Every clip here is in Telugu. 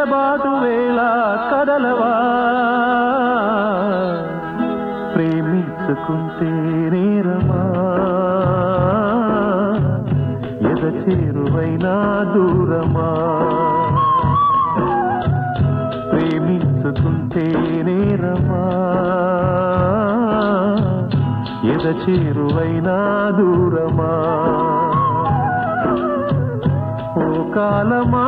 ఎడబాటు వేళ కదలవా ప్రేమించుకుంటే నేరమా ఎద చేరువైనా దూరమా ప్రేమించుకుంటే నేరమా ఎద చేరువైనా దూరమా ఓ కాలమా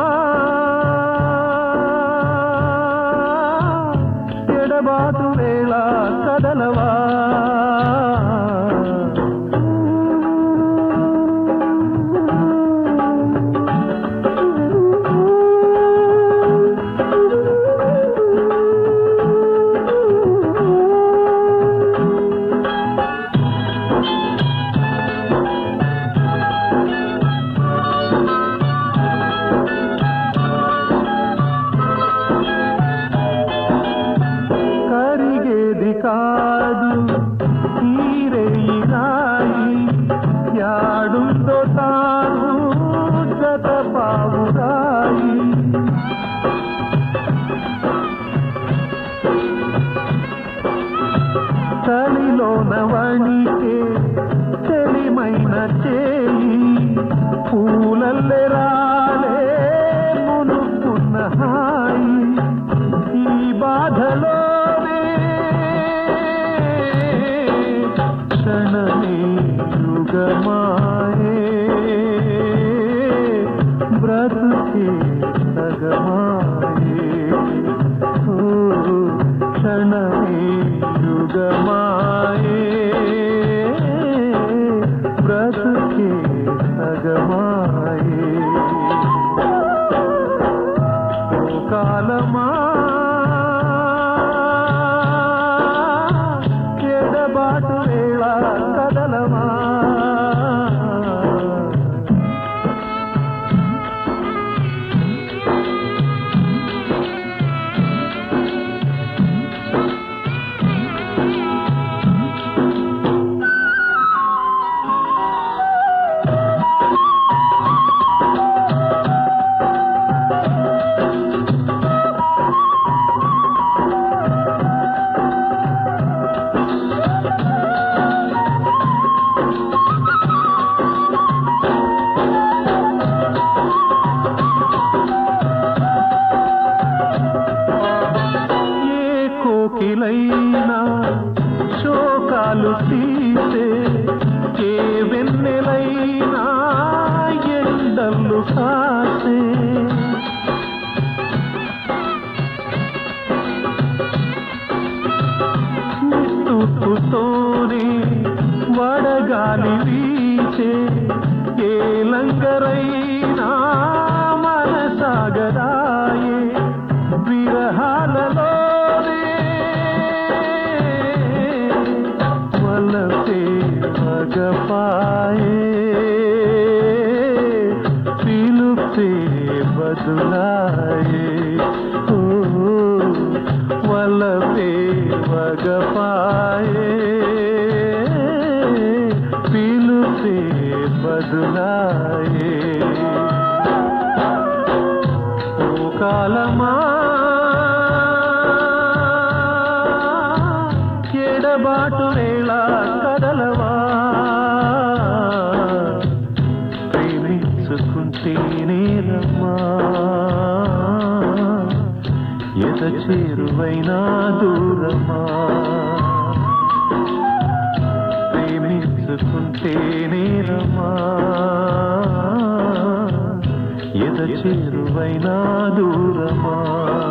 ఎడబాటు వేళ కదలవా కరిగేది కాదు తీరేయినాయి యాడుందో తాను జత పావురాయి చలిలోన వణికే తెలిమైన చేయి పూలల్లె రాలే మునుకున్న హాయి ఈ బాధలోనే క్షణమే యుగమాయే బ్రతుకే సగమాయే ఓ క్షణమే యుగమాయే బ్రతుకే సగమాయే ఓ కాలమా ఎడబాటు వేళ కదలమా ఏ కోకిలైనా శోకాలు తీసే ఏ వెన్నెలైనా ఎండలు కాసే నిట్టుతోనే వడగాలి వీచే ఏ లంగరైనా మనసాగరాయే విరహాలలోనే వలసే మగపాయే పిలుపే బదులాయే ఓ వలపే మగపాయే పిలుపే బదులాయే ఓ కాలమా ఎడబాటు వేళ కదలవా ప్రేమించుకుంటే నేరమ్మా ఎద చేరువైనా దూరమా ప్రేమించుకుంటే నేరమా ఎద చేరువైనా దూరమా